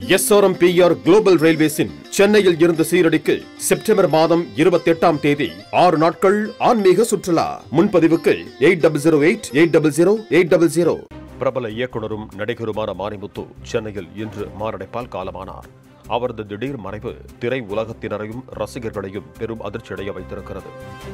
SRMPR global ரயில்வேஸின் சென்னையில் இருந்து சீரடிக்கு September மாதம் இருபத்தி எட்டாம் தேதி ஆறு நாட்கள் ஆன்மீக சுற்றுலா முன்பதிவுக்கு eight double zero eight eight double zero eight double zero பிரபல இயக்குனரும் நடிகருமான மாரிமுத்து சென்னையில் இன்று மாரடைப்பால் காலமானார் அவரது திடீர் மறைவு திரை உலகத்தினரையும் ரசிகர்களையும் பெரும் அதிர்ச்சியடைய வைத்திருக்கிறது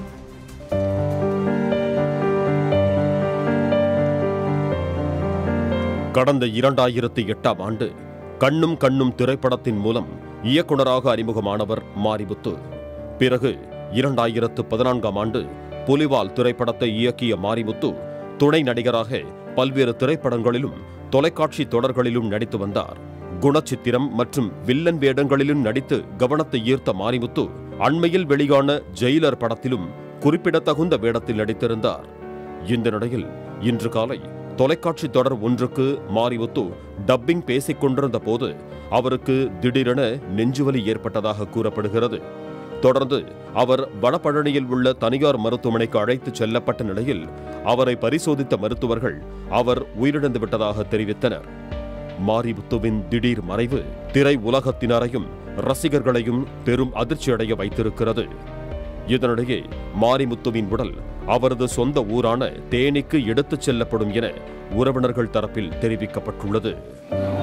கடந்த இரண்டாயிரத்தி எட்டாம் ஆண்டு கண்ணும் கண்ணும் திரைப்படத்தின் மூலம் இயக்குனராக அறிமுகமானவர் மாரிமுத்து பிறகு இரண்டாயிரத்து பதினான்காம் ஆண்டு புலிவால் திரைப்படத்தை இயக்கிய மாரிமுத்து துணை நடிகராக பல்வேறு திரைப்படங்களிலும் தொலைக்காட்சி தொடர்களிலும் நடித்து வந்தார் குணச்சித்திரம் மற்றும் வில்லன் வேடங்களிலும் நடித்து கவனத்தை ஈர்த்த மாரிமுத்து அண்மையில் வெளியான ஜெயிலர் படத்திலும் குறிப்பிடத்தகுந்த வேடத்தில் நடித்திருந்தார் இந்த நிலையில் இன்று காலை தொலைக்காட்சி தொடர் ஒன்றுக்கு மாரிமுத்து டப்பிங் பேசிக் கொண்டிருந்த போது அவருக்கு திடீரென நெஞ்சுவலி ஏற்பட்டதாக கூறப்படுகிறது தொடர்ந்து அவர் வடபழனியில் உள்ள தனியார் மருத்துவமனைக்கு அழைத்துச் செல்லப்பட்ட நிலையில் அவரை பரிசோதித்த மருத்துவர்கள் அவர் உயிரிழந்து விட்டதாக தெரிவித்தனர் மாரிமுத்துவின் திடீர் மறைவு திரை உலகத்தினரையும் ரசிகர்களையும் பெரும் அதிர்ச்சியடைய வைத்திருக்கிறது இதனிடையே மாரிமுத்துவின் உடல் அவரது சொந்த ஊரான தேனிக்கு எடுத்துச் செல்லப்படும் என உறவினர்கள் தரப்பில் தெரிவிக்கப்பட்டுள்ளது